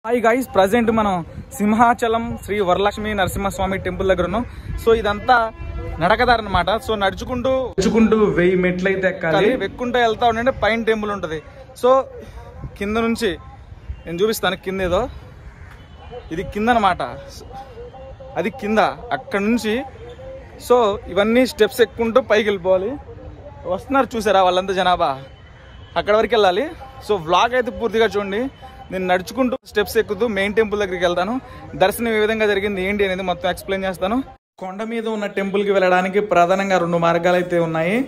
hi guys present మనం Simhachalam Sri Varalakshmi Narasimhaswamy temple దగ్గర ఉన్నాం సో ఇదంతా నడకదారి అనమాట సో నడుచుకుంటూ నడుచుకుంటూ వెయ్యి మెట్లు అయితే ఎక్కాలి వెక్కుంటూ వెళ్తా ఉండంటే పైన టెంపుల్ ఉంటుంది సో కింద నుంచి నేను చూపిస్తాను కింద ఏదో ఇది కింద అనమాట అది కింద అక్కడ నుంచి సో ఇవన్నీ స్టెప్స్ ఎక్కుంటూ పైకి వెళ్ళిపోవాలి వస్తున్నారు చూసారా వాళ్ళంతా జనాభా అక్కడ వరకు వెళ్ళాలి సో వ్లాగ్ అయితే పూర్తిగా చూడండి నేను నడుచుకుంటూ స్టెప్స్ ఎక్కుతూ మెయిన్ టెంపుల్ దగ్గరికి వెళ్తాను దర్శనం ఏ విధంగా జరిగింది ఏంటి అనేది మొత్తం ఎక్స్ప్లెయిన్ చేస్తాను కొండ మీద ఉన్న టెంపుల్కి వెళ్ళడానికి ప్రధానంగా రెండు మార్గాలు అయితే ఉన్నాయి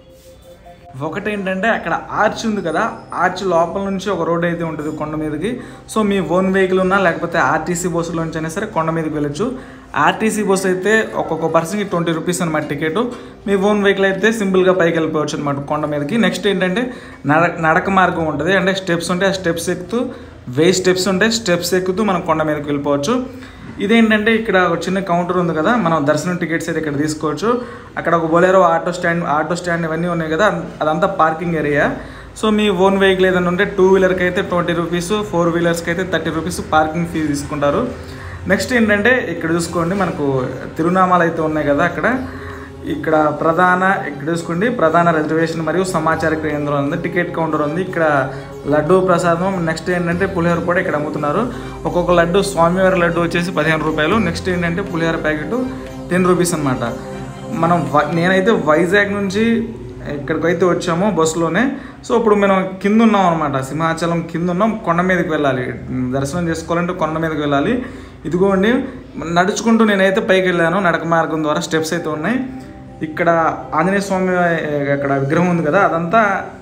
ఒకటి ఏంటంటే అక్కడ ఆర్చ్ ఉంది కదా ఆర్చ్ లోపల నుంచి ఒక రోడ్ అయితే ఉంటుంది కొండ మీదకి సో మీ ఓన్ వెహికల్ ఉన్నా లేకపోతే ఆర్టీసీ బస్సులో నుంచి అయినా సరే కొండ మీదకి వెళ్ళొచ్చు ఆర్టీసీ బస్సు అయితే ఒక్కొక్క పర్సన్కి ట్వంటీ రూపీస్ అనమాట టికెట్ మీ ఓన్ వెహికల్ అయితే సింపుల్గా పైకి వెళ్ళిపోవచ్చు అనమాట కొండ మీదకి నెక్స్ట్ ఏంటంటే నడ నడక మార్గం ఉంటుంది అంటే స్టెప్స్ ఉంటాయి ఆ స్టెప్స్ ఎక్కుతూ వెయ్యి స్టెప్స్ ఉంటాయి స్టెప్స్ ఎక్కుతూ మనం కొండ మీదకి వెళ్ళిపోవచ్చు ఇదేంటంటే ఇక్కడ ఒక చిన్న కౌంటర్ ఉంది కదా మనం దర్శనం టికెట్స్ అయితే ఇక్కడ తీసుకోవచ్చు అక్కడ ఒక Bolero auto stand auto stand ఇవన్నీ ఉన్నాయి కదా అదంతా పార్కింగ్ ఏరియా సో మీ ఓన్ వెహికల్ ఏదైనా ఉంటే టూ వీలర్కి అయితే ట్వంటీ రూపీస్ ఫోర్ వీలర్స్కి అయితే థర్టీ రూపీస్ పార్కింగ్ ఫీజు తీసుకుంటారు నెక్స్ట్ ఏంటంటే ఇక్కడ చూసుకోండి మనకు తిరునామాలు అయితే ఉన్నాయి కదా అక్కడ ఇక్కడ ప్రధాన ఇక్కడ చూసుకోండి ప్రధాన రిజర్వేషన్ మరియు సమాచార కేంద్రం ఉంది టికెట్ కౌంటర్ ఉంది ఇక్కడ లడ్డు ప్రసాదం నెక్స్ట్ ఏంటంటే పులిహోర కూడా ఇక్కడ అమ్ముతున్నారు ఒక్కొక్క లడ్డు స్వామివారి లడ్డు వచ్చేసి పదిహేను రూపాయలు నెక్స్ట్ ఏంటంటే పులిహోర ప్యాకెట్ టెన్ రూపీస్ అనమాట మనం వ- నేనైతే వైజాగ్ నుంచి ఇక్కడికి అయితే వచ్చాము బస్సులోనే సో ఇప్పుడు మనం కింద ఉన్నాం అనమాట సింహాచలం కింద ఉన్నాం కొండ మీదకి వెళ్ళాలి దర్శనం చేసుకోవాలంటే కొండ మీదకి వెళ్ళాలి ఇదిగోండి నడుచుకుంటూ నేనైతే పైకి వెళ్ళాను నడక మార్గం ద్వారా స్టెప్స్ అయితే ఉన్నాయి ఇక్కడ ఆంజనేయ స్వామి అక్కడ విగ్రహం ఉంది కదా అదంతా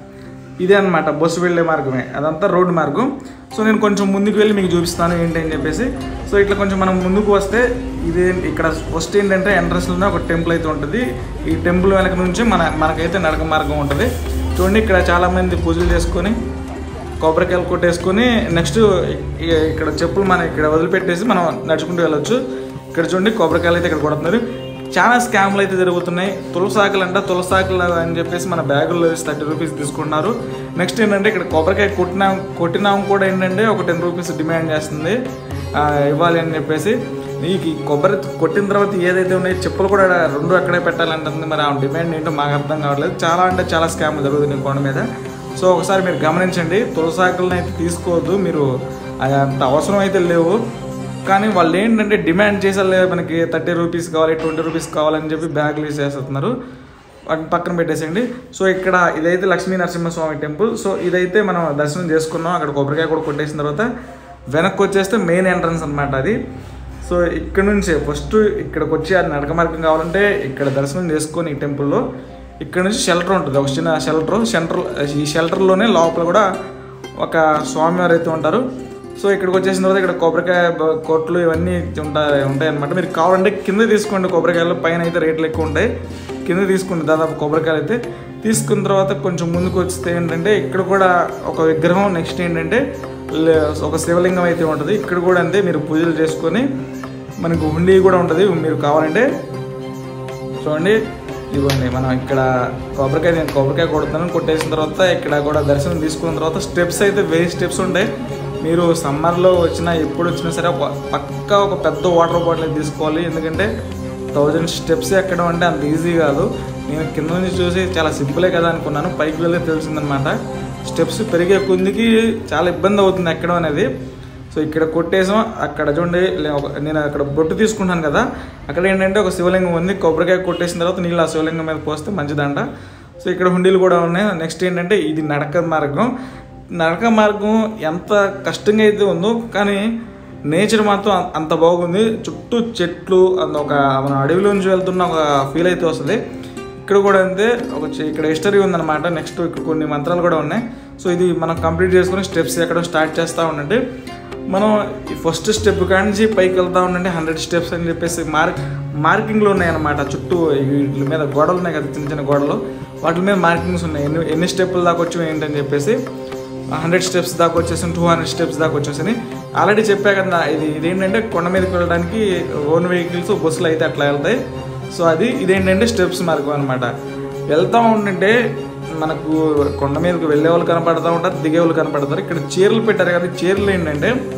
ఇదే అనమాట బస్సు వెళ్ళే మార్గమే అదంతా రోడ్డు మార్గం సో నేను కొంచెం ముందుకు వెళ్ళి మీకు చూపిస్తాను ఏంటి అని చెప్పేసి సో ఇట్లా కొంచెం మనం ముందుకు వస్తే ఇది ఇక్కడ ఫస్ట్ ఏంటంటే ఎంట్రన్స్లోనే ఒక టెంపుల్ అయితే ఉంటుంది ఈ టెంపుల్ వెనక నుంచి మన మనకైతే నడక మార్గం ఉంటుంది చూడండి ఇక్కడ చాలామంది పూజలు చేసుకొని కొబ్బరికాయలు కొట్టేసుకొని నెక్స్ట్ ఇక్కడ చెప్పులు మనం ఇక్కడ వదిలిపెట్టేసి మనం నడుచుకుంటూ వెళ్ళొచ్చు ఇక్కడ చూడండి కొబ్బరికాయలు అయితే ఇక్కడ కొడుతున్నారు చాలా స్కామ్లు అయితే జరుగుతున్నాయి తులసాకులు అంట తులసాకులు అని చెప్పేసి మన బ్యాగుల్లో వేసి థర్టీ రూపీస్ తీసుకుంటున్నారు నెక్స్ట్ ఏంటంటే ఇక్కడ కొబ్బరికాయ కొట్టినా కొట్టినాం కూడా ఏంటంటే ఒక టెన్ రూపీస్ డిమాండ్ చేస్తుంది ఆ, ఇవ్వాలి అని చెప్పేసి నీకు ఈ కొబ్బరి కొట్టిన తర్వాత ఏదైతే ఉన్నాయో చెప్పులు కూడా రెండు అక్కడే పెట్టాలంటుంది మరి ఆ డిమాండ్ ఏంటో మాకు అర్థం కావట్లేదు చాలా అంటే చాలా స్కామ్లు జరుగుతున్నాయి కొండ మీద సో ఒకసారి మీరు గమనించండి తులసాకులను అయితే తీసుకోవద్దు మీరు అది అంత అవసరం అయితే లేవు కానీ వాళ్ళు ఏంటంటే డిమాండ్ చేసేలే మనకి థర్టీ రూపీస్ కావాలి ట్వంటీ రూపీస్ కావాలని చెప్పి బ్యాగులు వేసేస్తున్నారు వాటిని పక్కన పెట్టేసేయండి సో ఇక్కడ ఇదైతే లక్ష్మీ నరసింహస్వామి టెంపుల్ సో ఇదైతే మనం దర్శనం చేసుకున్నాం అక్కడ కొబ్బరికాయ కూడా కొట్టేసిన తర్వాత వెనక్కి వచ్చేస్తే మెయిన్ ఎంట్రన్స్ అనమాట అది సో ఇక్కడ నుంచి ఫస్ట్ ఇక్కడికి వచ్చి అది నడక మార్గం కావాలంటే ఇక్కడ దర్శనం చేసుకొని ఈ టెంపుల్లో ఇక్కడ నుంచి షెల్టర్ ఉంటుంది ఒక చిన్న షెల్టర్ షెల్టర్ ఈ షెల్టర్లోనే లోపల కూడా ఒక స్వామివారు అయితే ఉంటారు సో ఇక్కడికి వచ్చేసిన తర్వాత ఇక్కడ కొబ్బరికాయ బ- కొట్లు ఇవన్నీ ఉంటాయి ఉంటాయి అనమాట మీరు కావాలంటే కింద తీసుకోండి కొబ్బరికాయలు పైన అయితే రేట్లు ఎక్కువ ఉంటాయి కింద తీసుకోండి దాదాపు కొబ్బరికాయలు అయితే తీసుకున్న తర్వాత కొంచెం ముందుకు వస్తే ఏంటంటే ఇక్కడ కూడా ఒక విగ్రహం నెక్స్ట్ ఏంటంటే లే- ఒక శివలింగం అయితే ఉంటుంది ఇక్కడ కూడా అంతే మీరు పూజలు చేసుకొని మనకు హుండీ కూడా ఉంటుంది మీరు కావాలంటే చూడండి ఇదిగోండి మనం ఇక్కడ కొబ్బరికాయ నేను కొబ్బరికాయ కొడుతున్నాను కొట్టేసిన తర్వాత ఇక్కడ కూడా దర్శనం తీసుకున్న తర్వాత స్టెప్స్ అయితే వెయ్యి స్టెప్స్ ఉంటాయి మీరు సమ్మర్లో వచ్చినా ఎప్పుడు వచ్చినా సరే ఒక పక్కా ఒక పెద్ద వాటర్ బాటిల్ అయితే తీసుకోవాలి ఎందుకంటే థౌజండ్ స్టెప్స్ ఎక్కడం అంటే అంత ఈజీ కాదు నేను కింద నుంచి చూసి చాలా సింపులే కదా అనుకున్నాను పైకి వెళ్ళి తెలిసిందనమాట స్టెప్స్ పెరిగే కొద్దికి చాలా ఇబ్బంది అవుతుంది ఎక్కడం అనేది సో ఇక్కడ కొట్టేసాం అక్కడ చూడండి లే- ఒక- నేను అక్కడ బొట్టు తీసుకుంటాను కదా అక్కడ ఏంటంటే ఒక శివలింగం ఉంది కొబ్బరికాయ కొట్టేసిన తర్వాత నీళ్ళు ఆ శివలింగం మీద పోస్తే మంచిదంట సో ఇక్కడ హుండీలు కూడా ఉన్నాయి నెక్స్ట్ ఏంటంటే ఇది నడక మార్గం నడక మార్గం ఎంత కష్టంగా అయితే ఉందో కానీ నేచర్ మాత్రం అం- అంత బాగుంది చుట్టూ చెట్లు అంత ఒక మన అడవిలోంచి వెళ్తున్న ఒక ఫీల్ అయితే వస్తుంది ఇక్కడ కూడా అంతే ఒక చి- ఇక్కడ హిస్టరీ ఉందన్నమాట నెక్స్ట్ ఇక్కడ కొన్ని మంత్రాలు కూడా ఉన్నాయి సో ఇది మనం కంప్లీట్ చేసుకుని స్టెప్స్ ఎక్కడ స్టార్ట్ చేస్తూ ఉండండి మనం ఈ ఫస్ట్ స్టెప్ కానించి పైకి వెళ్తా ఉండండి హండ్రెడ్ స్టెప్స్ అని చెప్పేసి మార్క్ మార్కింగ్లు ఉన్నాయన్నమాట చుట్టూ వీటి మీద గోడలు ఉన్నాయి కదా చిన్న చిన్న గోడలు వాటి మీద మార్కింగ్స్ ఉన్నాయి ఎన్ని ఎన్ని స్టెప్పులు దాకా వచ్చి ఏంటని చెప్పేసి హండ్రెడ్ స్టెప్స్ దాకా వచ్చేసి టూ హండ్రెడ్ స్టెప్స్ దాకా వచ్చేసి ఆల్రెడీ చెప్పా కదా ఇది ఇదేంటంటే కొండ మీదకి వెళ్ళడానికి ఓన్ వెహికల్స్ బస్సులు అయితే అట్లా వెళ్తాయి సో అది ఇదేంటంటే స్టెప్స్ మార్గం అనమాట వెళ్తా ఉంటుంటే మనకు కొండ మీదకి వెళ్ళే వాళ్ళు కనపడతా ఉంటారు దిగే వాళ్ళు కనపడతారు ఇక్కడ చీరలు పెట్టారు కదా ఈ చీరలు ఏంటంటే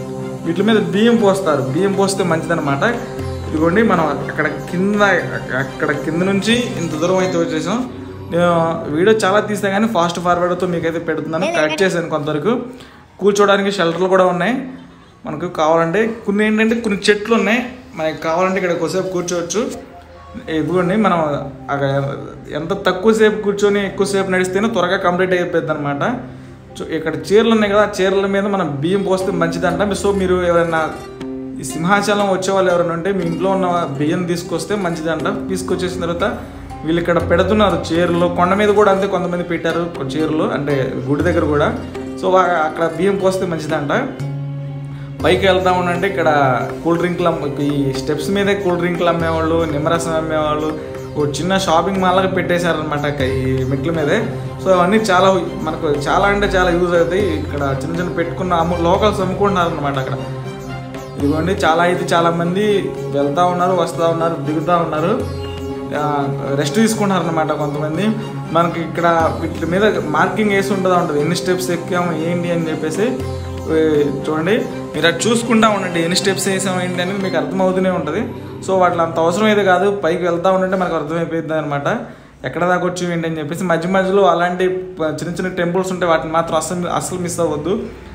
వీటి మీద బియ్యం పోస్తారు బియ్యం పోస్తే మంచిదన్నమాట ఇదిగోండి మనం అక్కడ కింద అక్కడ కింద నుంచి ఇంత దూరం అయితే వచ్చేసాం నేను వీడియో చాలా తీసా కానీ ఫాస్ట్ ఫార్వర్డ్తో మీకైతే పెడుతున్నాను కట్ చేశాను కొంతవరకు కూర్చోవడానికి షెల్టర్లు కూడా ఉన్నాయి మనకు కావాలంటే కొన్ని ఏంటంటే కొన్ని చెట్లు ఉన్నాయి మనకి కావాలంటే ఇక్కడ కొద్దిసేపు కూర్చోవచ్చు ఇదిగోండి మనం అక్కడ ఎంత తక్కువసేపు కూర్చొని ఎక్కువసేపు నడిస్తేనే త్వరగా కంప్లీట్ అయిపోద్ది అనమాట ఇక్కడ చీరలు ఉన్నాయి కదా ఆ చీరల మీద మనం బియ్యం పోస్తే మంచిదంట సో మీరు ఎవరైనా ఈ సింహాచలం వచ్చే వాళ్ళు ఎవరైనా ఉంటే మీ ఇంట్లో ఉన్న బియ్యం తీసుకొస్తే మంచిదంట తీసుకొచ్చేసిన తర్వాత వీళ్ళు ఇక్కడ పెడుతున్నారు చీరలు కొండ మీద కూడా అంతే కొంతమంది పెట్టారు చీరలు అంటే గుడి దగ్గర కూడా సో వా- అక్కడ బియ్యం పోస్తే మంచిదంట పైకి వెళ్తా ఉండంటే ఇక్కడ కూల్ డ్రింక్లు అమ్మ ఈ స్టెప్స్ మీదే కూల్ డ్రింక్లు అమ్మేవాళ్ళు నిమ్మరసం అమ్మేవాళ్ళు ఓ చిన్న షాపింగ్ మాల్గా పెట్టేశారనమాట ఈ మెట్ల మీదే సో అవన్నీ చాలా మనకు చాలా అంటే చాలా యూజ్ అవుతాయి ఇక్కడ చిన్న చిన్న పెట్టుకున్న అమ్ము లోకల్స్ అమ్ముకుంటున్నారు అనమాట అక్కడ ఇదిగోండి చాలా అయితే చాలా మంది వెళ్తా ఉన్నారు వస్తూ ఉన్నారు దిగుతూ ఉన్నారు రెస్ట్ తీసుకుంటున్నారు అనమాట కొంతమంది మనకి ఇక్కడ వీటి మీద మార్కింగ్ వేసి ఉంటుందా ఉంటుంది ఎన్ని స్టెప్స్ ఎక్కాము ఏంటి అని చెప్పేసి ఏ, చూడండి మీరు అది చూసుకుంటా ఉండండి ఎన్ని స్టెప్స్ వేసాము ఏంటి అనేది మీకు అర్థమవుతూనే ఉంటుంది సో వాటిలో అంత అవసరం అయితే కాదు పైకి వెళ్తా ఉండంటే మనకు అర్థమైపోయింది అనమాట ఎక్కడ దాకా వచ్చి ఏంటి అని చెప్పేసి మధ్య మధ్యలో అలాంటి ప- చిన్న చిన్న టెంపుల్స్ ఉంటే వాటిని మాత్రం అస్సలు అస్సలు మిస్ అవ్వద్దు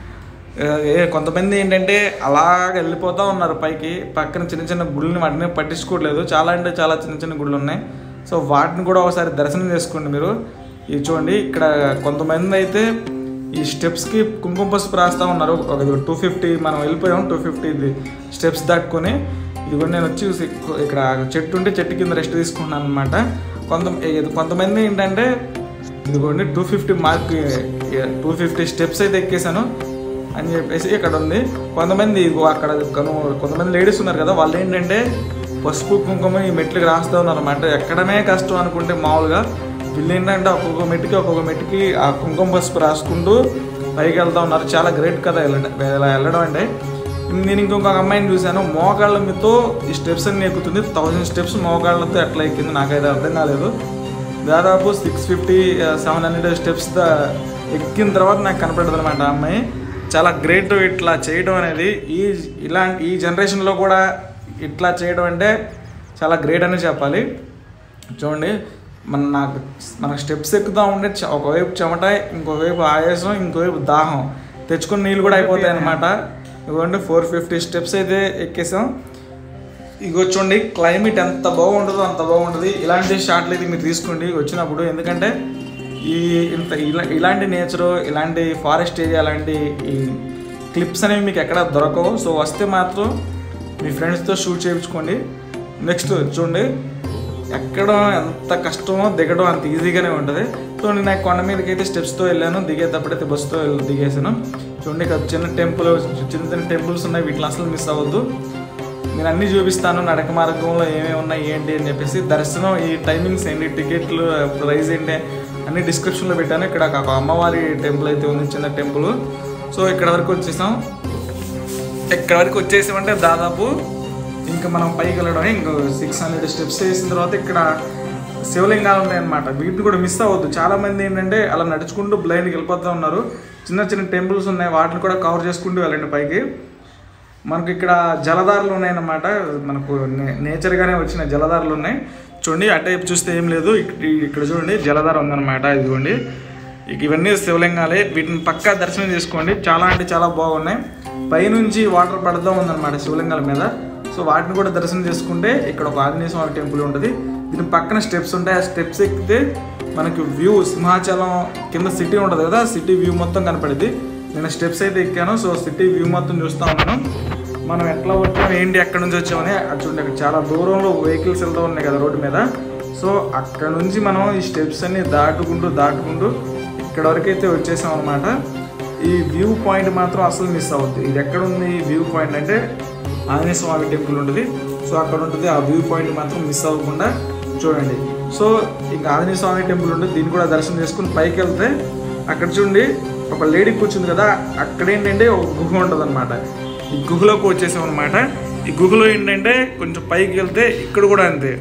ఏ కొంతమంది ఏంటంటే అలాగ వెళ్ళిపోతూ ఉన్నారు పైకి పక్కన చిన్న చిన్న గుళ్ళని వాటిని పట్టించుకోవట్లేదు చాలా అంటే చాలా చిన్న చిన్న గుళ్ళు ఉన్నాయి సో వాటిని కూడా ఒకసారి దర్శనం చేసుకోండి మీరు ఇది చూడండి ఇక్కడ కొంతమంది అయితే ఈ స్టెప్స్కి కుంకుమ పసుపు రాస్తూ ఉన్నారు ఒక టూ ఫిఫ్టీ మనం వెళ్ళిపోయాం టూ ఫిఫ్టీ స్టెప్స్ దాటుకొని ఇది కూడా నేను వచ్చి ఇక్కడ చెట్టు ఉంటే చెట్టు కింద రెస్ట్ తీసుకుంటున్నాను అనమాట కొంత ఇది- కొంతమంది ఏంటంటే ఇదిగోండి two fifty mark two fifty steps అయితే ఎక్కేసాను అని చెప్పేసి ఇక్కడ ఉంది కొంతమంది ఇదిగో అక్కడ కను కొంతమంది లేడీస్ ఉన్నారు కదా వాళ్ళు ఏంటంటే పసుపు కుంకుమ ఈ మెట్లకి రాస్తూ ఉన్నారు అనమాట ఎక్కడమే కష్టం అనుకుంటే మామూలుగా వీళ్ళు ఏంటంటే ఒక్కొక్క మెట్టుకి ఒక్కొక్క మెట్టుకి ఆ కుంకుమ పసుపు రాసుకుంటూ పైకి వెళ్తూ ఉన్నారు చాలా గ్రేట్ కదా వెళ్ళడం ఇలా వెళ్ళడం అంటే నేను ఇంకొక అమ్మాయిని చూశాను మోకాళ్ళ మీతో ఈ స్టెప్స్ అన్ని ఎక్కుతుంది థౌజండ్ స్టెప్స్ మోకాళ్ళతో ఎట్లా ఎక్కింది నాకైతే అర్థం కాలేదు దాదాపు six fifty seven hundred steps ద ఎక్కిన తర్వాత నాకు కనపడదు అనమాట ఆ అమ్మాయి చాలా గ్రేట్ ఇట్లా చేయడం అనేది ఈ ఇలాంటి ఈ జనరేషన్లో కూడా ఇట్లా చేయడం అంటే చాలా గ్రేట్ అని చెప్పాలి చూడండి మన నాకు మన స్టెప్స్ ఎక్కుతూ ఉంటే చ- ఒకవైపు చెమట ఇంకోవైపు ఆయాసం ఇంకోవైపు దాహం తెచ్చుకున్న నీళ్ళు కూడా అయిపోతాయి అనమాట ఇదిగోండి ఫోర్ ఫిఫ్టీ స్టెప్స్ అయితే ఎక్కేసాం ఇగో చూడండి క్లైమేట్ ఎంత బాగుంటుందో అంత బాగుంటుంది ఇలాంటి షాట్లు అయితే మీరు తీసుకోండి వచ్చినప్పుడు ఎందుకంటే ఈ ఇంత ఇలా ఇలాంటి నేచరు ఇలాంటి ఫారెస్ట్ ఏరియా అలాంటి ఈ క్లిప్స్ అనేవి మీకు ఎక్కడ దొరకవు సో వస్తే మాత్రం మీ ఫ్రెండ్స్తో షూట్ చేయించుకోండి నెక్స్ట్ చూడండి ఎక్కడం ఎంత కష్టమో దిగడం అంత ఈజీగానే ఉంటుంది సో నేను ఆ కొండ మీదకి అయితే స్టెప్స్తో వెళ్ళాను దిగేటప్పుడైతే బస్సుతో వెళ్ళి దిగేసాను చూడండి ఇక్కడ చిన్న టెంపుల్ చిన్న చిన్న టెంపుల్స్ ఉన్నాయి వీటిని అసలు మిస్ అవ్వద్దు నేను అన్ని చూపిస్తాను నడక మార్గంలో ఏమేమి ఉన్నాయి ఏంటి అని చెప్పేసి దర్శనం ఈ టైమింగ్స్ ఏంటి టికెట్లు ప్రైస్ ఏంటి అన్ని డిస్క్రిప్షన్లో పెట్టాను ఇక్కడ ఒక అమ్మవారి టెంపుల్ అయితే ఉంది చిన్న టెంపుల్ సో ఇక్కడ వరకు వచ్చేసాం ఇక్కడ వరకు వచ్చేసామంటే దాదాపు ఇంకా మనం పైకి వెళ్ళడం ఇంకో సిక్స్ హండ్రెడ్ స్టెప్స్ వేసిన తర్వాత ఇక్కడ శివలింగాలు ఉన్నాయన్నమాట వీటిని కూడా మిస్ అవ్వద్దు చాలా మంది ఏంటంటే అలా నడుచుకుంటూ బ్లైండ్కి వెళ్ళిపోతూ ఉన్నారు చిన్న చిన్న టెంపుల్స్ ఉన్నాయి వాటిని కూడా కవర్ చేసుకుంటూ వెళ్ళండి పైకి మనకు ఇక్కడ జలధారలు ఉన్నాయన్నమాట మనకు నే- నేచర్గానే వచ్చిన జలధారలు ఉన్నాయి చూడండి అటైపు చూస్తే ఏం లేదు ఇక్- ఇక్కడ చూడండి జలధార ఉందన్నమాట ఇదిగోండి ఇక ఇవన్నీ శివలింగాలే వీటిని పక్కా దర్శనం చేసుకోండి చాలా అంటే చాలా బాగున్నాయి పైనుంచి వాటర్ పడుతూ ఉందన్నమాట శివలింగాల మీద సో వాటిని కూడా దర్శనం చేసుకుంటే ఇక్కడ ఒక ఆంజనేయ స్వామి టెంపుల్ ఉంటుంది దీని పక్కన స్టెప్స్ ఉంటాయి ఆ స్టెప్స్ ఎక్కితే మనకి వ్యూ సింహాచలం కింద సిటీ ఉంటుంది కదా సిటీ వ్యూ మొత్తం కనపడింది నేను స్టెప్స్ అయితే ఎక్కాను సో సిటీ వ్యూ మొత్తం చూస్తూ ఉన్నాను మనం ఎట్లా వచ్చాం ఏంటి ఎక్కడి నుంచి వచ్చామని అది చూడండి అక్కడ చాలా దూరంలో వెహికల్స్ వెళ్తూ ఉన్నాయి కదా రోడ్డు మీద సో అక్కడ నుంచి మనం ఈ స్టెప్స్ అన్ని దాటుకుంటూ దాటుకుంటూ ఇక్కడ వరకు అయితే వచ్చేసాం అనమాట ఈ వ్యూ పాయింట్ మాత్రం అసలు మిస్ అవుద్ది ఇది ఎక్కడ ఉంది ఈ వ్యూ పాయింట్ అంటే ఆంజనేయ స్వామి టెంపుల్ ఉంటుంది సో అక్కడ ఉంటుంది ఆ వ్యూ పాయింట్ మాత్రం మిస్ అవ్వకుండా చూడండి సో ఇంకా ఆంజనేయ స్వామి టెంపుల్ ఉంటుంది దీన్ని కూడా దర్శనం చేసుకుని పైకి వెళ్తే అక్కడ చూడండి ఒక లేడీ కూర్చుంది కదా అక్కడ ఏంటంటే ఒక గుహ ఉంటుంది అనమాట ఈ గుహలోకి వచ్చేసాం అనమాట ఈ గుహలో ఏంటంటే కొంచెం పైకి వెళ్తే ఇక్కడ కూడా అంతే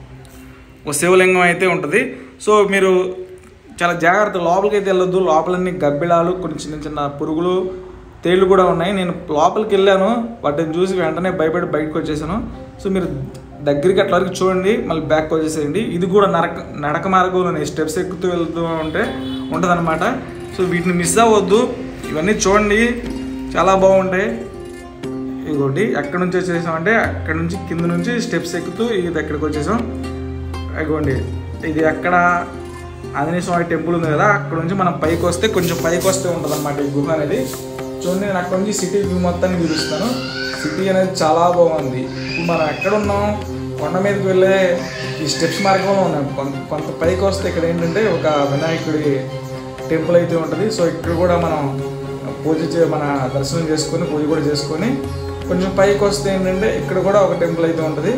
ఒక శివలింగం అయితే ఉంటుంది సో మీరు చాలా జాగ్రత్త లోపలికి అయితే వెళ్ళొద్దు లోపలన్నీ గబ్బిలాలు కొన్ని చిన్న చిన్న పురుగులు తేళ్ళు కూడా ఉన్నాయి నేను లోపలికి వెళ్ళాను వాటిని చూసి వెంటనే భయపడి బయటకు వచ్చేసాను సో మీరు దగ్గరికి అట్లా వరకు చూడండి మళ్ళీ బ్యాక్ వచ్చేసేయండి ఇది కూడా నరక నడక మార్గంలోనే స్టెప్స్ ఎక్కుతూ వెళ్తూ ఉంటే ఉంటుందన్నమాట సో వీటిని మిస్ అవ్వద్దు ఇవన్నీ చూడండి చాలా బాగుంటాయి ఇదిగోండి ఎక్కడి నుంచి వచ్చేసామంటే అక్కడ నుంచి కింద నుంచి స్టెప్స్ ఎక్కుతూ ఇది ఎక్కడికి వచ్చేసాం ఇదిగోండి ఇది ఎక్కడ ఆంజనేయ స్వామి టెంపుల్ ఉంది కదా అక్కడ నుంచి మనం పైకి వస్తే కొంచెం పైకి వస్తే ఉంటుంది అనమాట ఈ గుహ అనేది చూడండి నేను అక్కడ నుంచి సిటీ వ్యూ మొత్తాన్ని చూపిస్తాను సిటీ అనేది చాలా బాగుంది ఇప్పుడు మనం ఎక్కడ ఉన్నాం కొండ మీదకి వెళ్ళే ఈ స్టెప్స్ మార్గంలో ఉన్నాం కొంత కొంత పైకి వస్తే ఇక్కడ ఏంటంటే ఒక వినాయకుడి టెంపుల్ అయితే ఉంటుంది సో ఇక్కడ కూడా మనం పూజ చే మన దర్శనం చేసుకొని పూజ కూడా చేసుకొని కొంచెం పైకి వస్తే ఏంటంటే ఇక్కడ కూడా ఒక టెంపుల్ అయితే ఉంటుంది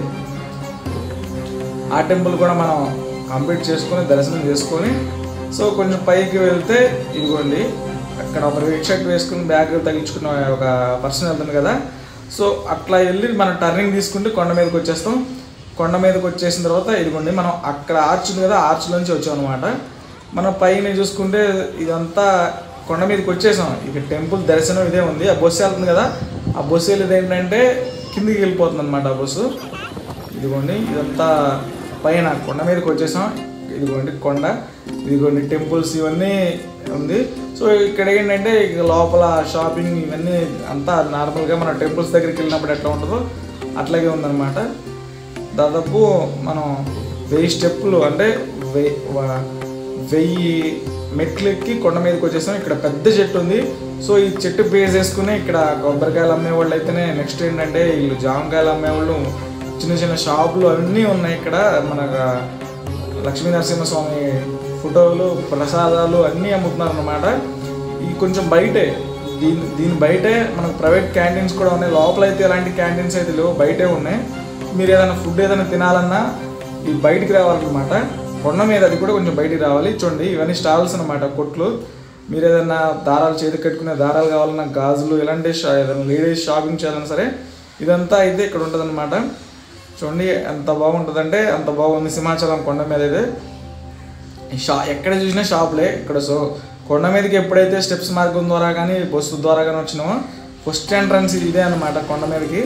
ఆ టెంపుల్ కూడా మనం కంప్లీట్ చేసుకొని దర్శనం చేసుకొని సో కొంచెం పైకి వెళ్తే ఇదిగోండి అక్కడ ఒక రెడ్ షర్ట్ వేసుకుని బ్యాగ్ తగిలించుకున్న ఒక పర్సన్ వెళ్తుంది కదా సో అట్లా వెళ్ళి మనం టర్నింగ్ తీసుకుంటే కొండ మీదకి వచ్చేస్తాం కొండ మీదకి వచ్చేసిన తర్వాత ఇదిగోండి మనం అక్కడ ఆర్చ్ ఉంది కదా ఆర్చ్ నుంచి వచ్చాం అనమాట మనం పైన చూసుకుంటే ఇదంతా కొండ మీదకి వచ్చేసాం ఇక టెంపుల్ దర్శనం ఇదే ఉంది ఆ బస్సు వెళ్తుంది కదా ఆ బస్సు వెళ్ళేది ఏంటంటే కిందికి వెళ్ళిపోతుంది అనమాట ఆ బస్సు ఇదిగోండి ఇదంతా పైన కొండ మీదకి వచ్చేసాం ఇదిగోండి కొండ ఇదిగోండి టెంపుల్స్ ఇవన్నీ ఉంది సో ఇక్కడ ఏంటంటే ఇక లోపల షాపింగ్ ఇవన్నీ అంతా నార్మల్గా మన టెంపుల్స్ దగ్గరికి వెళ్ళినప్పుడు ఎట్లా ఉంటుందో అట్లాగే ఉందన్నమాట దాదాపు మనం వెయ్యి స్టెప్పులు అంటే వెయ్యి వ- వెయ్యి మెట్లు ఎక్కి కొండ మీదకి వచ్చేసాం ఇక్కడ పెద్ద చెట్టు ఉంది సో ఈ చెట్టు బేస్ చేసుకుని ఇక్కడ కొబ్బరికాయలు అమ్మేవాళ్ళు అయితేనే నెక్స్ట్ ఏంటంటే వీళ్ళు జామకాయలు అమ్మేవాళ్ళు చిన్న చిన్న షాపులు అన్నీ ఉన్నాయి ఇక్కడ మన లక్ష్మీ నరసింహస్వామి ఫోటోలు ప్రసాదాలు అన్నీ అమ్ముతున్నారు అన్నమాట ఈ కొంచెం బయటే దీని దీని బయటే మనకు ప్రైవేట్ క్యాంటీన్స్ కూడా ఉన్నాయి లోపల అయితే ఎలాంటి క్యాంటీన్స్ అయితే లేవు బయటే ఉన్నాయి మీరు ఏదైనా ఫుడ్ ఏదైనా తినాలన్నా ఈ బయటికి రావాలన్నమాట కొండ మీద అది కూడా కొంచెం బయటికి రావాలి చూడండి ఇవన్నీ స్టాల్స్ అన్నమాట కొట్లు మీరు ఏదైనా దారాలు చేతికి కట్టుకునే దారాలు కావాలన్నా గాజులు ఎలాంటి షా ఏదైనా లేడీస్ షాపింగ్ చేయాలన్నా సరే ఇదంతా అయితే ఇక్కడ ఉంటుందన్నమాట చూడండి ఎంత బాగుంటుందంటే అంత బాగుంది సింహాచలం కొండ మీద అయితే ఈ షా ఎక్కడ చూసినా షాపులే ఇక్కడ సో కొండ మీదకి ఎప్పుడైతే స్టెప్స్ మార్గం ద్వారా కానీ బస్సు ద్వారా కానీ వచ్చినామో ఫస్ట్ ఎంట్రన్స్ ఇదే అనమాట కొండ మీదకి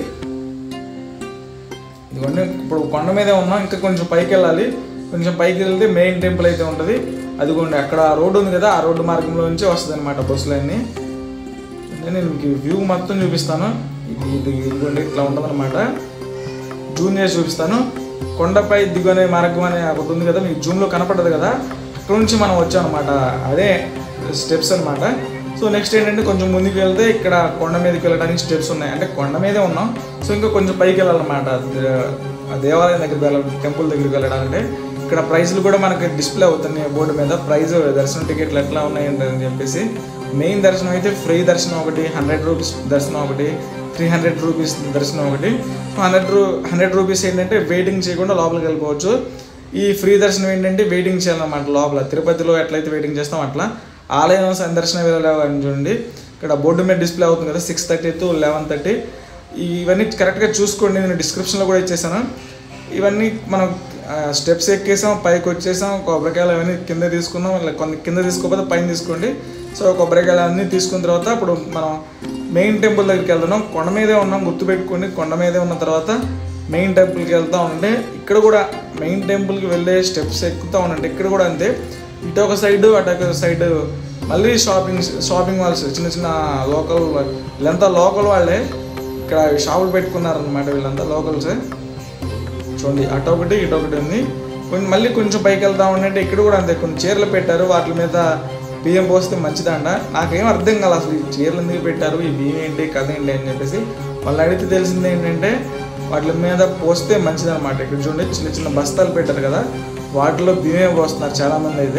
ఇదిగోండి ఇప్పుడు కొండ మీదే ఉన్నాం ఇంకా కొంచెం పైకి వెళ్ళాలి కొంచెం పైకి వెళ్తే మెయిన్ టెంపుల్ అయితే ఉంటుంది అదిగోండి అక్కడ రోడ్డు ఉంది కదా ఆ రోడ్డు మార్గంలో నుంచి వస్తుంది అనమాట బస్సులన్నీ నేను మీకు వ్యూ మొత్తం చూపిస్తాను ఇది ఇది ఇదిగోండి ఇట్లా ఉంటుందన్నమాట జూమ్ చేసి చూపిస్తాను కొండపై దిగునే మార్గం అనే ఒకటి ఉంది కదా మీకు జూమ్లో కనపడదు కదా అక్కడ నుంచి మనం వచ్చాం అనమాట అదే స్టెప్స్ అన్నమాట సో నెక్స్ట్ ఏంటంటే కొంచెం ముందుకు వెళ్తే ఇక్కడ కొండ మీదకి వెళ్ళడానికి స్టెప్స్ ఉన్నాయి అంటే కొండ మీదే ఉన్నాం సో ఇంకా కొంచెం పైకి వెళ్ళాలన్నమాట దే- ఆ దేవాలయం దగ్గరికి వెళ్ళాలి టెంపుల్ దగ్గరికి వెళ్ళాలంటే ఇక్కడ ప్రైజ్లు కూడా మనకి డిస్ప్లే అవుతున్నాయి బోర్డు మీద ప్రైజ్ దర్శనం టికెట్లు ఎట్లా ఉన్నాయండి అని చెప్పేసి మెయిన్ దర్శనం అయితే ఫ్రీ దర్శనం ఒకటి హండ్రెడ్ రూపీస్ దర్శనం ఒకటి త్రీ హండ్రెడ్ రూపీస్ దర్శనం ఒకటి హండ్రెడ్ రూ హండ్రెడ్ రూపీస్ ఏంటంటే వెయిటింగ్ చేయకుండా లోపలికి వెళ్ళిపోవచ్చు ఈ ఫ్రీ దర్శనం ఏంటంటే వెయిటింగ్ చేయాలన్నమాట లోపల తిరుపతిలో ఎట్లయితే వెయిటింగ్ చేస్తాం అట్లా ఆలయం సందర్శన వేళ అని చూడండి ఇక్కడ బోర్డు మీద డిస్ప్లే అవుతుంది కదా six thirty to eleven thirty ఇవన్నీ కరెక్ట్గా చూసుకోండి నేను డిస్క్రిప్షన్లో కూడా ఇచ్చేసాను ఇవన్నీ మనం స్టెప్స్ ఎక్కేసాం పైకి వచ్చేసాం కొబ్బరికాయలు అవన్నీ కింద తీసుకున్నాం ఇలా కొన్ని కింద తీసుకోకపోతే పైన తీసుకోండి సో కొబ్బరికాయలు అన్నీ తీసుకున్న తర్వాత ఇప్పుడు మనం మెయిన్ టెంపుల్ దగ్గరికి వెళ్తున్నాం కొండ మీదే ఉన్నాం గుర్తుపెట్టుకోండి కొండ మీదే ఉన్న తర్వాత మెయిన్ టెంపుల్కి వెళ్తా ఉంటే ఇక్కడ కూడా మెయిన్ టెంపుల్కి వెళ్ళే స్టెప్స్ ఎక్కుతూ ఉండండి ఇక్కడ కూడా అంతే ఇటు ఒక సైడ్ అటు ఒక సైడ్ మళ్ళీ షాపింగ్ షాపింగ్ మాల్స్ చిన్న చిన్న లోకల్ వీళ్ళంతా లోకల్ వాళ్ళే ఇక్కడ షాపులు పెట్టుకున్నారనమాట వీళ్ళంతా లోకల్సే చూడండి అటు ఒకటి ఇటు ఒకటి ఉంది కొంచెం మళ్ళీ కొంచెం పైకి వెళ్తా ఉండంటే ఇక్కడ కూడా అంతే కొన్ని చీరలు పెట్టారు వాటి మీద బియ్యం పోస్తే మంచిదంట నాకేం అర్థం కాదు అసలు ఈ చీరలు ఎందుకు పెట్టారు ఈ బియ్యం ఏంటి కథ ఏంటి అని చెప్పేసి వాళ్ళు అడిగితే తెలిసింది ఏంటంటే వాటి మీద పోస్తే మంచిదన్నమాట ఇక్కడ చూడండి చిన్న చిన్న బస్తాలు పెట్టారు కదా వాటిలో బియ్యం పోస్తున్నారు చాలామంది అయితే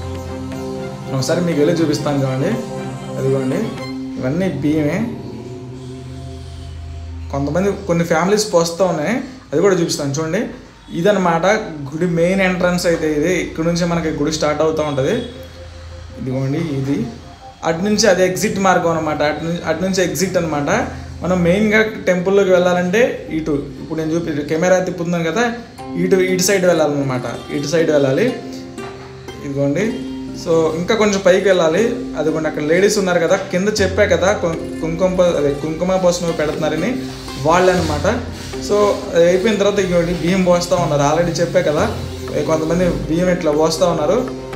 ఒకసారి మీకు వెళ్ళి చూపిస్తాను చూడండి అదిగోండి ఇవన్నీ బియ్యమే కొంతమంది కొన్ని ఫ్యామిలీస్ పోస్తూ ఉన్నాయి అది కూడా చూపిస్తాను చూడండి ఇదన్నమాట గుడి మెయిన్ ఎంట్రన్స్ అయితే ఇది ఇక్కడ నుంచి మనకి గుడి స్టార్ట్ అవుతూ ఉంటుంది ఇదిగోండి ఇది అటు నుంచి అది ఎగ్జిట్ మార్గం అనమాట అటు నుంచి అటు నుంచి ఎగ్జిట్ అనమాట మనం మెయిన్గా టెంపుల్లోకి వెళ్ళాలంటే ఇటు ఇప్పుడు నేను చూపి కెమెరా తిప్పుతున్నాను కదా ఇటు ఇటు సైడ్ వెళ్ళాలన్నమాట ఇటు సైడ్ వెళ్ళాలి ఇదిగోండి సో ఇంకా కొంచెం పైకి వెళ్ళాలి అదిగోండి అక్కడ లేడీస్ ఉన్నారు కదా కింద చెప్పా కదా కు- కుంకుమ ప- అదే కుంకుమ పసుపు పెడుతున్నారని వాళ్ళు అనమాట సో అది అయిపోయిన తర్వాత ఇగోండి బియ్యం పోస్తూ ఉన్నారు ఆల్రెడీ చెప్పా కదా ఏ కొంతమంది బియ్యం ఇట్లా పోస్తూ ఉన్నారు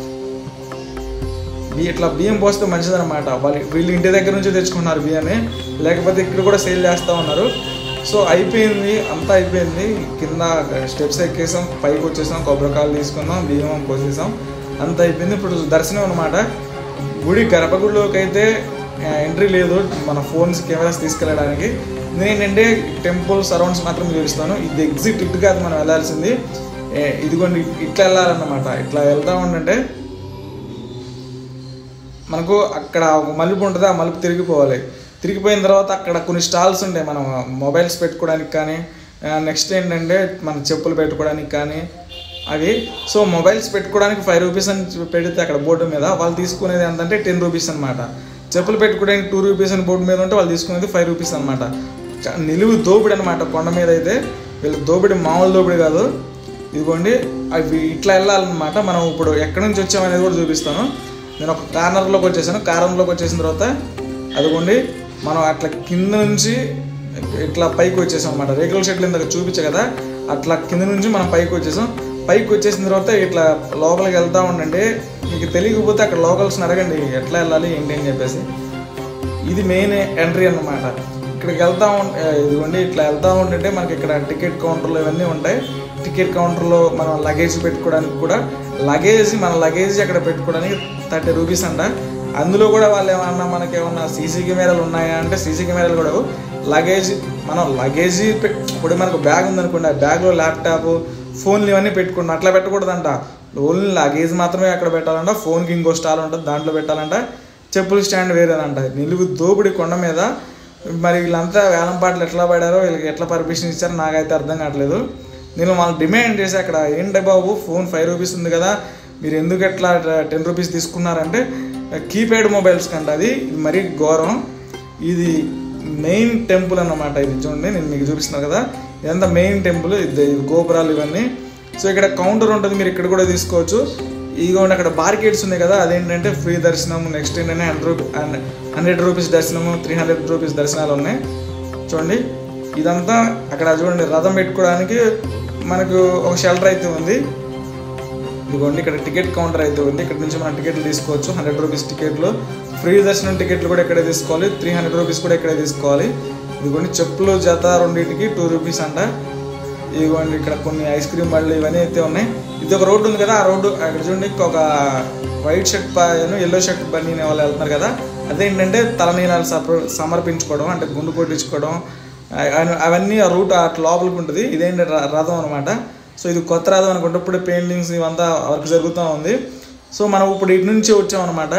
బి ఇట్లా బియ్యం పోస్తే మంచిదన్నమాట వాళ్ళు వీళ్ళు ఇంటి దగ్గర నుంచి తెచ్చుకున్నారు బియ్యాన్ని లేకపోతే ఇక్కడ కూడా సేల్ చేస్తూ ఉన్నారు సో అయిపోయింది అంతా అయిపోయింది కింద స్టెప్స్ ఎక్కేసాం పైకి వచ్చేసాం కొబ్బరికాయలు తీసుకున్నాం బియ్యం పోసేసాం అంతా అయిపోయింది ఇప్పుడు దర్శనం అనమాట గుడి గర్భగుడిలోకి అయితే ఎంట్రీ లేదు మన ఫోన్స్ కెమెరాస్ తీసుకెళ్ళడానికి నేనంటే టెంపుల్ సరౌండ్స్ మాత్రం చూపిస్తాను ఇది ఎగ్జిట్ ఇటు కాదు మనం వెళ్ళాల్సింది ఏ, ఇదిగోండి ఇట్లా వెళ్ళాలన్నమాట ఇట్లా వెళ్తా ఉండంటే మనకు అక్కడ ఒక మలుపు ఉంటుంది ఆ మలుపు తిరిగిపోవాలి తిరిగిపోయిన తర్వాత అక్కడ కొన్ని స్టాల్స్ ఉంటాయి మనం మొబైల్స్ పెట్టుకోవడానికి కానీ నెక్స్ట్ ఏంటంటే మన చెప్పులు పెట్టుకోవడానికి కానీ అవి సో మొబైల్స్ పెట్టుకోవడానికి ఫైవ్ రూపీస్ అని పెడితే అక్కడ బోర్డు మీద వాళ్ళు తీసుకునేది ఏంటంటే టెన్ రూపీస్ అనమాట చెప్పులు పెట్టుకోవడానికి టూ రూపీస్ అని బోర్డు మీద ఉంటే వాళ్ళు తీసుకునేది ఫైవ్ రూపీస్ అనమాట నిలువు దోపిడి అనమాట కొండ మీద అయితే వీళ్ళు దోపిడి మామూలు దోపిడి కాదు ఇదిగోండి అవి ఇట్లా వెళ్ళాలన్నమాట మనం ఇప్పుడు ఎక్కడి నుంచి వచ్చామనేది కూడా చూపిస్తాను నేను ఒక కార్నర్లోకి వచ్చేసాను కార్నర్లోకి వచ్చేసిన తర్వాత అదిగోండి మనం అట్లా కింద నుంచి ఇట్లా పైకి వచ్చేసాం అనమాట రేకుల షెడ్లు ఇందాక చూపించే కదా అట్లా కింద నుంచి మనం పైకి వచ్చేసాం పైకి వచ్చేసిన తర్వాత ఇట్లా లోపలికి వెళ్తా ఉండండి మీకు తెలియకపోతే అక్కడ లోకల్స్ని అడగండి ఎట్లా వెళ్ళాలి ఏంటి అని చెప్పేసి ఇది మెయిన్ ఎంట్రీ అన్నమాట ఇక్కడికి వెళ్తా ఉం ఆ, ఇదిగోండి ఇట్లా వెళ్తా ఉంటుంటే మనకి ఇక్కడ టికెట్ కౌంటర్లు ఇవన్నీ ఉంటాయి టికెట్ కౌంటర్లో మనం లగేజ్ పెట్టుకోవడానికి కూడా లగేజ్ మన లగేజ్ అక్కడ పెట్టుకోవడానికి థర్టీ రూపీస్ అంట అందులో కూడా వాళ్ళు ఏమన్నా మనకి ఏమన్నా సీసీ కెమెరాలు ఉన్నాయా అంటే సీసీ కెమెరాలు కూడా లగేజ్ మనం లగేజ్ పె- ఇప్పుడు మనకు బ్యాగ్ ఉందనుకోండి ఆ బ్యాగ్లో ల్యాప్టాప్ ఫోన్లు ఇవన్నీ పెట్టుకోండి అట్లా పెట్టకూడదంట ఓన్లీ లగేజ్ మాత్రమే అక్కడ పెట్టాలంట ఫోన్కి ఇంకో స్టాల్ ఉంటుంది దాంట్లో పెట్టాలంట చెప్పుల స్టాండ్ వేరేదంట నిలువు దోపిడి కొండ మీద మరి వీళ్ళంతా వేలం పాటలు ఎట్లా పడారో వీళ్ళకి ఎట్లా పర్మిషన్ ఇచ్చారో నాకైతే అర్థం కావట్లేదు నేను వాళ్ళు డిమాండ్ చేసి అక్కడ ఏంటి బాబు ఫోన్ ఫైవ్ రూపీస్ ఉంది కదా మీరు ఎందుకు ఎట్లా టెన్ రూపీస్ తీసుకున్నారంటే కీప్యాడ్ మొబైల్స్ కంట అది ఇది మరీ ఘోరం ఇది మెయిన్ టెంపుల్ అన్నమాట ఇది చూడండి నేను మీకు చూపిస్తున్నాను కదా ఇదంతా మెయిన్ టెంపుల్ ఇది ఇది గోపురాలు ఇవన్నీ సో ఇక్కడ కౌంటర్ ఉంటుంది మీరు ఇక్కడ కూడా తీసుకోవచ్చు ఇదిగోండి అక్కడ బార్కెట్స్ ఉన్నాయి కదా అదేంటంటే ఫ్రీ దర్శనం నెక్స్ట్ ఏంటంటే హండ్రెడ్ రూపీ హండ్రెడ్ రూపీస్ దర్శనము త్రీ హండ్రెడ్ రూపీస్ దర్శనాలు ఉన్నాయి చూడండి ఇదంతా అక్కడ చూడండి రథం పెట్టుకోవడానికి మనకు ఒక షెల్టర్ అయితే ఉంది ఇదిగోండి ఇక్కడ టికెట్ కౌంటర్ అయితే ఉంది ఇక్కడ నుంచి మనం టికెట్లు తీసుకోవచ్చు హండ్రెడ్ రూపీస్ టికెట్లు ఫ్రీ దర్శనం టికెట్లు కూడా ఇక్కడే తీసుకోవాలి త్రీ హండ్రెడ్ రూపీస్ కూడా ఇక్కడే తీసుకోవాలి ఇదిగోండి చెప్పులు జత రెండింటికి టూ రూపీస్ అంట ఇదిగోండి ఇక్కడ కొన్ని ఐస్ క్రీమ్ బళ్ళు ఇవన్నీ అయితే ఉన్నాయి ఇది ఒక రోడ్డు ఉంది కదా ఆ రోడ్డు అక్కడ చూడండి ఒక వైట్ షర్ట్ పైన ఎల్లో షర్ట్ బన్నీ వాళ్ళు వెళ్తున్నారు కదా అదేంటంటే తలనీలాలు సప సమర్పించుకోవడం అంటే గుండు కొట్టించుకోవడం అవ- అవన్నీ ఆ రూట్ అట్లా లోపలికి ఉంటుంది ఇదేంటి ర- రథం అనమాట సో ఇది కొత్త రథం అనుకుంటే ఇప్పుడు పెయింటింగ్స్ ఇవంతా వర్క్ జరుగుతూ ఉంది సో మనం ఇప్పుడు ఇటు నుంచి వచ్చామన్నమాట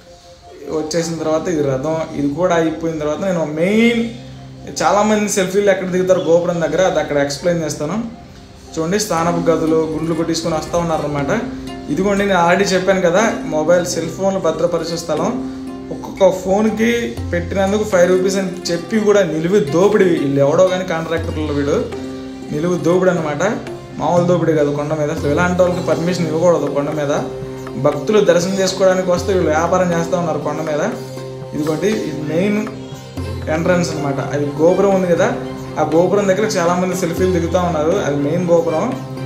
వచ్చేసిన తర్వాత ఇది రథం ఇది కూడా అయిపోయిన తర్వాత నేను మెయిన్ చాలామంది సెల్ఫీలు ఎక్కడ దిగుతారు గోపురం దగ్గర అది అక్కడ ఎక్స్ప్లెయిన్ చేస్తాను చూడండి స్నానపు గదులు గుండ్లు కొట్టించుకొని వస్తూ ఉన్నారనమాట ఇదిగోండి నేను ఆల్రెడీ చెప్పాను కదా మొబైల్ సెల్ ఫోన్లు భద్రపరిచే స్థలం ఒక్కొక్క ఫోన్కి పెట్టినందుకు ఫైవ్ రూపీస్ అని చెప్పి కూడా నిలువు దోపిడి వీళ్ళు ఎవడో కానీ కాంట్రాక్టర్లు వీడు నిలువు దోపిడి అనమాట మామూలు దోపిడి కాదు కొండ మీద అసలు ఇలాంటి వాళ్ళకి పర్మిషన్ ఇవ్వకూడదు కొండ మీద భక్తులు దర్శనం చేసుకోవడానికి వస్తే వీళ్ళు వ్యాపారం చేస్తూ ఉన్నారు కొండ మీద ఇదిగోటి ఇది మెయిన్ ఎంట్రన్స్ అన్నమాట అది గోపురం ఉంది కదా ఆ గోపురం దగ్గర చాలా మంది సెల్ఫీలు దిగుతూ ఉన్నారు అది మెయిన్ గోపురం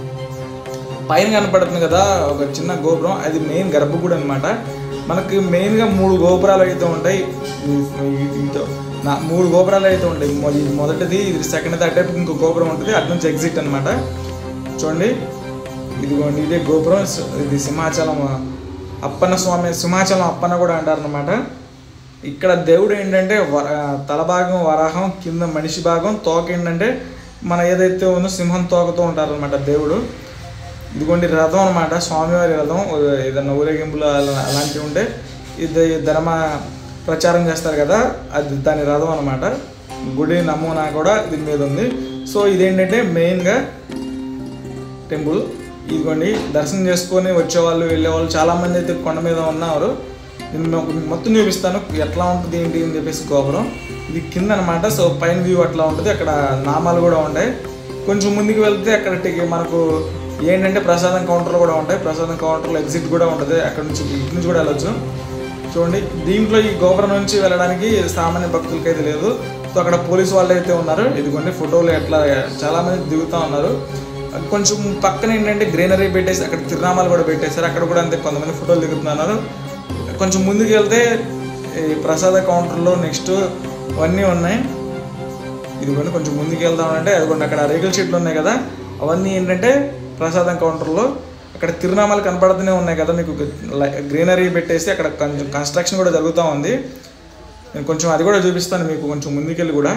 పైన కనపడుతుంది కదా ఒక చిన్న గోపురం అది మెయిన్ గర్భగుడి అనమాట మనకి మెయిన్గా మూడు గోపురాలు అయితే ఉంటాయి ఈ- ఈ- దీంతో నా మూడు గోపురాలు అయితే ఉంటాయి మొ- ఇది మొదటిది ఇది సెకండ్ థర్డ్ టైప్ ఇంకో గోపురం ఉంటుంది అటు నుంచి ఎగ్జిట్ అనమాట చూడండి ఇదిగోండి ఇదే గోపురం స- ఇది సింహాచలం అప్పన్న స్వామి సింహాచలం అప్పన్న కూడా అంటారనమాట ఇక్కడ దేవుడు ఏంటంటే వ- ఆ, తల భాగం వరాహం కింద మనిషి భాగం తోక ఏంటంటే మన ఏదైతే ఉందో సింహం తోకతో ఉంటారనమాట దేవుడు ఇదిగోండి రథం అనమాట స్వామివారి రథం ఓ- ఏదన్నా ఊరేగింపులు అలా- అలాంటివి ఉంటే ఇది ధర్మ ప్రచారం చేస్తారు కదా అది దాని రథం అనమాట గుడి నమూనా కూడా దీని మీద ఉంది సో ఇదేంటంటే మెయిన్గా టెంపుల్ ఇదిగోండి దర్శనం చేసుకొని వచ్చేవాళ్ళు వెళ్ళేవాళ్ళు చాలామంది అయితే కొండ మీద ఉన్నారు నేను మీకు మొత్తం చూపిస్తాను ఎట్లా ఉంటుంది ఏంటి అని చెప్పేసి గోపురం ఇది కింద అనమాట సో పైన వ్యూ అట్లా ఉంటుంది అక్కడ నామాలు కూడా ఉంటాయి కొంచెం ముందుకు వెళ్తే అక్కడ టికె- మనకు ఏంటంటే ప్రసాదం కౌంటర్లు కూడా ఉంటాయి ప్రసాదం కౌంటర్లో ఎగ్జిట్ కూడా ఉంటుంది అక్కడ నుంచి ఇటు నుంచి కూడా వెళ్ళొచ్చు చూడండి దీంట్లో ఈ గోపురం నుంచి వెళ్ళడానికి సామాన్య భక్తులకి అయితే లేదు సో అక్కడ పోలీసు వాళ్ళు అయితే ఉన్నారు ఇదిగోండి ఫోటోలు ఎట్లా చాలా మంది దిగుతూ ఉన్నారు కొంచెం పక్కన ఏంటంటే గ్రీనరీ పెట్టేసి అక్కడ తిరునామాలు కూడా పెట్టేశారు అక్కడ కూడా అంతే కొంతమంది ఫోటోలు దిగుతున్నారు కొంచెం ముందుకు వెళ్తే ఈ ప్రసాద కౌంటర్లో నెక్స్ట్ అవన్నీ ఉన్నాయి ఇదిగోండి కొంచెం ముందుకు వెళ్దామంటే అదిగోండి అక్కడ రేకుల చెట్లు ఉన్నాయి కదా అవన్నీ ఏంటంటే ప్రసాదం కౌంటర్లో అక్కడ తిరునామాలు కనపడుతూనే ఉన్నాయి కదా మీకు గ్రీనరీ పెట్టేసి అక్కడ కొంచెం కన్స్ట్రక్షన్ కూడా జరుగుతూ ఉంది నేను కొంచెం అది కూడా చూపిస్తాను మీకు కొంచెం ముందుకెళ్ళి కూడా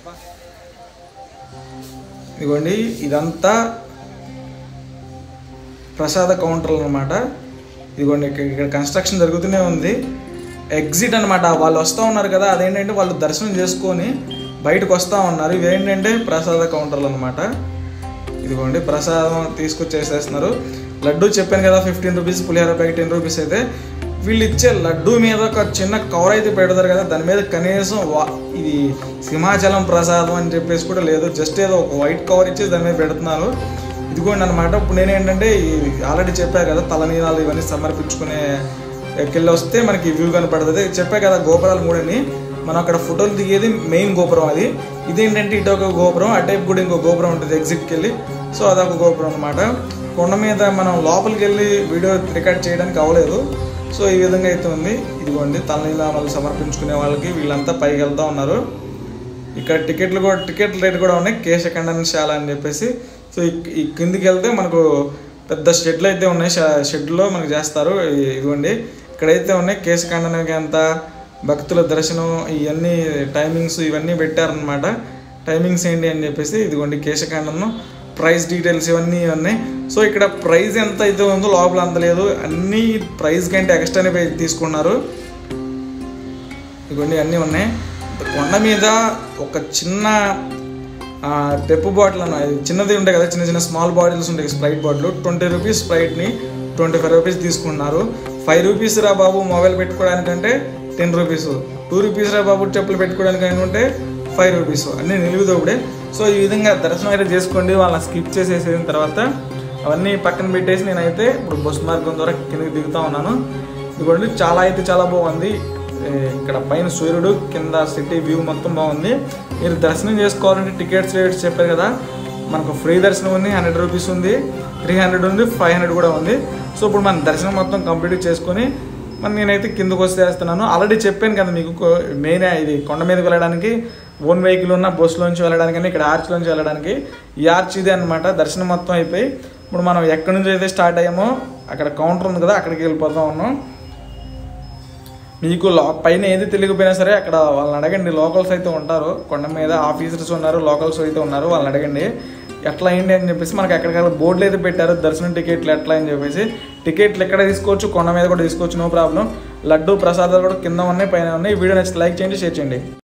ఇదిగోండి ఇదంతా ప్రసాద కౌంటర్లు అనమాట ఇదిగోండి ఇక్కడ ఇక్కడ కన్స్ట్రక్షన్ జరుగుతూనే ఉంది ఎగ్జిట్ అనమాట వాళ్ళు వస్తూ ఉన్నారు కదా అదేంటంటే వాళ్ళు దర్శనం చేసుకొని బయటకు వస్తూ ఉన్నారు ఇవేంటంటే ప్రసాద కౌంటర్లు అనమాట ఇదిగోండి ప్రసాదం తీసుకొచ్చేసేస్తున్నారు లడ్డు చెప్పాను కదా ఫిఫ్టీన్ రూపీస్ పులిహోర ప్యాకెట్ టెన్ రూపీస్ అయితే వీళ్ళు ఇచ్చే లడ్డు మీద ఒక చిన్న కవర్ అయితే పెడతారు కదా దాని మీద కనీసం వా- ఇది సింహాచలం ప్రసాదం అని చెప్పేసి కూడా లేదు జస్ట్ ఏదో ఒక వైట్ కవర్ ఇచ్చి దాని మీద పెడుతున్నారు ఇదిగోండి అనమాట ఇప్పుడు నేనేంటంటే ఆల్రెడీ చెప్పాను కదా తలనీలాలు ఇవన్నీ సమర్పించుకునే కెళ్ళి వస్తే మనకి వ్యూ కనపడుతుంది చెప్పా కదా గోపురాలు మూడని మనం అక్కడ ఫోటోలు దిగేది మెయిన్ గోపురం అది ఇదేంటంటే ఇటు ఒక గోపురం ఆ టైప్ కూడా ఇంకో గోపురం ఉంటుంది ఎగ్జిట్కి వెళ్ళి సో అదొక గోపురం అనమాట కొండ మీద మనం లోపలికి వెళ్ళి వీడియో రికార్డ్ చేయడానికి అవ్వలేదు సో ఈ విధంగా అయితే ఉంది ఇదిగోండి తలనీలాలు సమర్పించుకునే వాళ్ళకి వీళ్ళంతా పైకి వెళ్తా ఉన్నారు ఇక్కడ టికెట్లు కూడా టికెట్ రేట్ కూడా ఉన్నాయి కేశఖండనశాల అని చెప్పేసి సో ఈ- ఈ కిందికి వెళ్తే మనకు పెద్ద షెడ్లు అయితే ఉన్నాయి ష- షెడ్లో మనకు చేస్తారు ఇ- ఇదిగోండి ఇక్కడైతే ఉన్నాయి కేశఖండనకి అంత భక్తుల దర్శనం ఇవన్నీ టైమింగ్స్ ఇవన్నీ పెట్టారనమాట టైమింగ్స్ ఏంటి అని చెప్పేసి ఇదిగోండి కేశఖండనం ప్రైస్ డీటెయిల్స్ ఇవన్నీ ఉన్నాయి సో ఇక్కడ ప్రైస్ ఎంత అయితే ఉందో లోపల అంత లేదు అన్నీ ప్రైస్ కంటే ఎక్స్ట్రానే పే తీసుకున్నారు ఇవన్నీ అన్నీ ఉన్నాయి కొండ మీద ఒక చిన్న ఆ, పెప్పు బాటిల్ అన్న ఇది చిన్నది ఉంటాయి కదా చిన్న చిన్న స్మాల్ బాటిల్స్ ఉంటాయి స్ప్రైట్ బాటిల్ ట్వంటీ రూపీస్ స్ప్రైట్ని ట్వంటీ ఫైవ్ రూపీస్ తీసుకుంటున్నారు ఫైవ్ రూపీస్ రా బాబు మొబైల్ పెట్టుకోవడానికంటే టెన్ రూపీస్ టూ రూపీస్ రా బాబు చెప్పులు పెట్టుకోవడానికి అనుకుంటే ఫైవ్ రూపీస్ అన్నీ నిలువుదోపుడే సో ఈ విధంగా దర్శనం అయితే చేసుకోండి వాళ్ళని స్కిప్ చేసేసిన తర్వాత అవన్నీ పక్కన పెట్టేసి నేనైతే ఇప్పుడు బస్ మార్గం ద్వారా కిందకి దిగుతా ఉన్నాను ఇదిగోండి చాలా అయితే చాలా బాగుంది ఏ, ఇక్కడ పైన సూర్యుడు కింద సిటీ వ్యూ మొత్తం బాగుంది మీరు దర్శనం చేసుకోవాలంటే టికెట్స్ రేట్స్ చెప్పారు కదా మనకు ఫ్రీ దర్శనం ఉంది హండ్రెడ్ రూపీస్ ఉంది త్రీ హండ్రెడ్ ఉంది ఫైవ్ హండ్రెడ్ కూడా ఉంది సో ఇప్పుడు మన దర్శనం మొత్తం కంప్లీట్ చేసుకొని మరి నేనైతే కిందకు వచ్చేస్తున్నాను ఆల్రెడీ చెప్పాను కదా మీకు కో- మెయిన్ ఇది కొండ మీదకి వెళ్ళడానికి ఓన్ వెహికల్ ఉన్న బస్సులోంచి వెళ్ళడానికి ఇక్కడ ఆర్చ్లోంచి వెళ్ళడానికి ఈ ఆర్చ్ ఇదే అనమాట దర్శనం మొత్తం అయిపోయి ఇప్పుడు మనం ఎక్కడి నుంచి అయితే స్టార్ట్ అయ్యామో అక్కడ కౌంటర్ ఉంది కదా అక్కడికి వెళ్ళిపోతా ఉన్నాం మీకు లో పైన ఏది తెలియకపోయినా సరే అక్కడ వాళ్ళని అడగండి లోకల్స్ అయితే ఉంటారు కొండ మీద ఆఫీసర్స్ ఉన్నారు లోకల్స్ అయితే ఉన్నారు వాళ్ళని అడగండి ఎట్లా అయింది అని చెప్పేసి మనకి ఎక్కడికక్కడ బోర్డులు అయితే పెట్టారు దర్శనం టికెట్లు ఎట్లా అని చెప్పేసి టికెట్లు ఎక్కడ తీసుకోవచ్చు కొండ మీద కూడా తీసుకోవచ్చు నో ప్రాబ్లం లడ్డు ప్రసాదాలు కూడా కింద ఉన్నాయి పైన ఉన్నాయి వీడియో నచ్చితే లైక్ చేయండి షేర్ చేయండి